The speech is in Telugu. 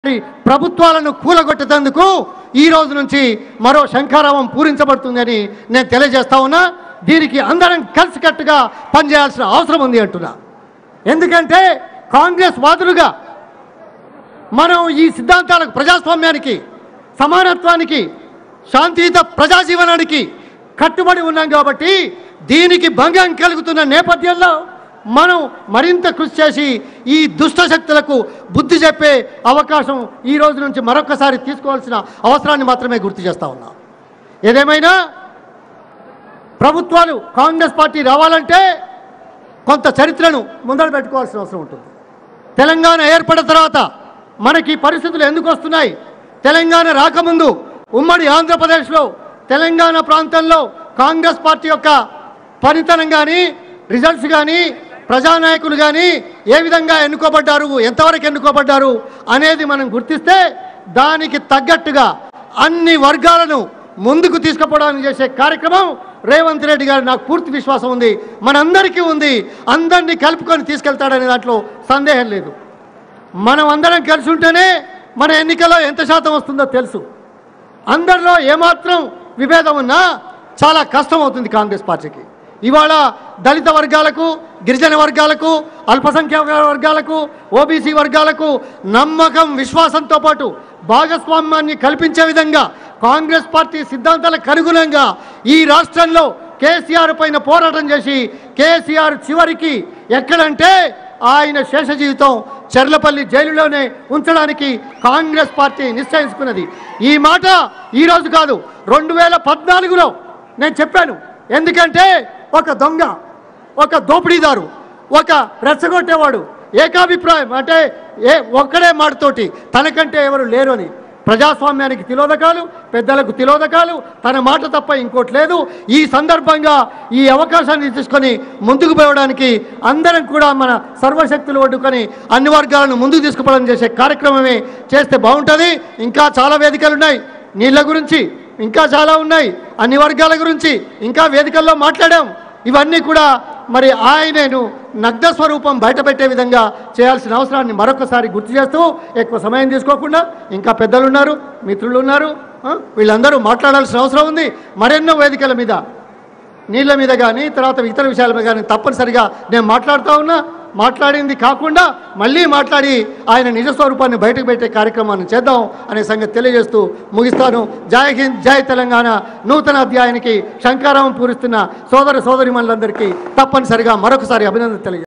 ప్రభుత్వాలను కూలగొట్టేందుకు ఈ రోజు నుంచి మరో శంఖారావం పూరించబడుతుందని నేను తెలియజేస్తా ఉన్నా దీనికి అందరం కలిసికట్టుగా పనిచేయాల్సిన అవసరం ఉంది అంటున్నా ఎందుకంటే కాంగ్రెస్ వాదులుగా మనం ఈ సిద్ధాంతాలకు ప్రజాస్వామ్యానికి సమానత్వానికి శాంతియుత ప్రజాజీవనానికి కట్టుబడి ఉన్నాం కాబట్టి దీనికి భంగం కలుగుతున్న నేపథ్యంలో మనం మరింత కృషి చేసి ఈ దుష్ట శక్తులకు బుద్ధి చెప్పే అవకాశం ఈ రోజు నుంచి మరొకసారి తీసుకోవాల్సిన అవసరాన్ని మాత్రమే గుర్తు చేస్తా ఉన్నాం ఏదేమైనా ప్రభుత్వాలు కాంగ్రెస్ పార్టీ రావాలంటే కొంత చరిత్రను ముందర పెట్టుకోవాల్సిన అవసరం ఉంటుంది తెలంగాణ ఏర్పడిన తర్వాత మనకి ఈ పరిస్థితులు ఎందుకు వస్తున్నాయి తెలంగాణ రాకముందు ఉమ్మడి ఆంధ్రప్రదేశ్లో తెలంగాణ ప్రాంతంలో కాంగ్రెస్ పార్టీ యొక్క పనితనం కానీ రిజల్ట్స్ కానీ ప్రజానాయకులు కానీ ఏ విధంగా ఎన్నుకోబడ్డారు ఎంతవరకు ఎన్నుకోబడ్డారు అనేది మనం గుర్తిస్తే దానికి తగ్గట్టుగా అన్ని వర్గాలను ముందుకు తీసుకుపోవడానికి చేసే కార్యక్రమం రేవంత్ రెడ్డి గారు నాకు పూర్తి విశ్వాసం ఉంది మనందరికీ ఉంది అందరినీ కలుపుకొని తీసుకెళ్తాడనే దాంట్లో సందేహం లేదు మనం అందరం కలిసి ఉంటేనే మన ఎన్నికల్లో ఎంత శాతం వస్తుందో తెలుసు అందరిలో ఏమాత్రం విభేదం ఉన్నా చాలా కష్టం అవుతుంది కాంగ్రెస్ పార్టీకి ఇవాళ దళిత వర్గాలకు గిరిజన వర్గాలకు అల్పసంఖ్యాక వర్గాలకు ఓబీసీ వర్గాలకు నమ్మకం విశ్వాసంతో పాటు భాగస్వామ్యాన్ని కల్పించే విధంగా కాంగ్రెస్ పార్టీ సిద్ధాంతాలకు అనుగుణంగా ఈ రాష్ట్రంలో కేసీఆర్ పైన పోరాటం చేసి కేసీఆర్ చివరికి ఎక్కడంటే ఆయన శేష జీవితం చెర్లపల్లి జైలులోనే ఉంచడానికి కాంగ్రెస్ పార్టీ నిశ్చయించుకున్నది ఈ మాట ఈ రోజు కాదు రెండు వేల పద్నాలుగులో నేను చెప్పాను ఎందుకంటే ఒక దొంగ ఒక దోపిడీదారు ఒక రెచ్చగొట్టేవాడు ఏకాభిప్రాయం అంటే ఏ ఒక్కడే మాటతోటి తనకంటే ఎవరు లేరు అని ప్రజాస్వామ్యానికి తిలోదకాలు పెద్దలకు తిలోదకాలు తన మాట తప్ప ఇంకోటి లేదు ఈ సందర్భంగా ఈ అవకాశాన్ని తీసుకొని ముందుకు పోవడానికి అందరం కూడా మన సర్వశక్తులు ఒడ్డుకొని అన్ని వర్గాలను ముందుకు తీసుకుపోవడం చేసే కార్యక్రమమే చేస్తే బాగుంటుంది ఇంకా చాలా వేదికలు ఉన్నాయి నీళ్ళ గురించి ఇంకా చాలా ఉన్నాయి అన్ని వర్గాల గురించి ఇంకా వేదికల్లో మాట్లాడాం ఇవన్నీ కూడా మరి ఆయనను నగ్న స్వరూపం బయటపెట్టే విధంగా చేయాల్సిన అవసరాన్ని మరొకసారి గుర్తు చేస్తూ ఎక్కువ సమయం తీసుకోకుండా ఇంకా పెద్దలు ఉన్నారు మిత్రులు ఉన్నారు ఆ, వీళ్ళందరూ మాట్లాడాల్సిన అవసరం ఉంది మరెన్నో వేదికల మీద నీళ్ళ మీద కానీ తర్వాత ఇతర విషయాల మీద కానీ తప్పనిసరిగా నేను మాట్లాడుతూ ఉన్నా మాట్లాడింది కాకుండా మళ్ళీ మాట్లాడి ఆయన నిజ స్వరూపాన్ని బయటకు పెట్టే కార్యక్రమాన్ని చేద్దాం అనే సంగతి తెలియజేస్తూ ముగిస్తాను జై హింద్ జై తెలంగాణ నూతన అధ్యాయానికి శంకారావం పూరిస్తున్న సోదర సోదరిమణులందరికీ తప్పనిసరిగా మరొకసారి అభినందన తెలియజేస్తాను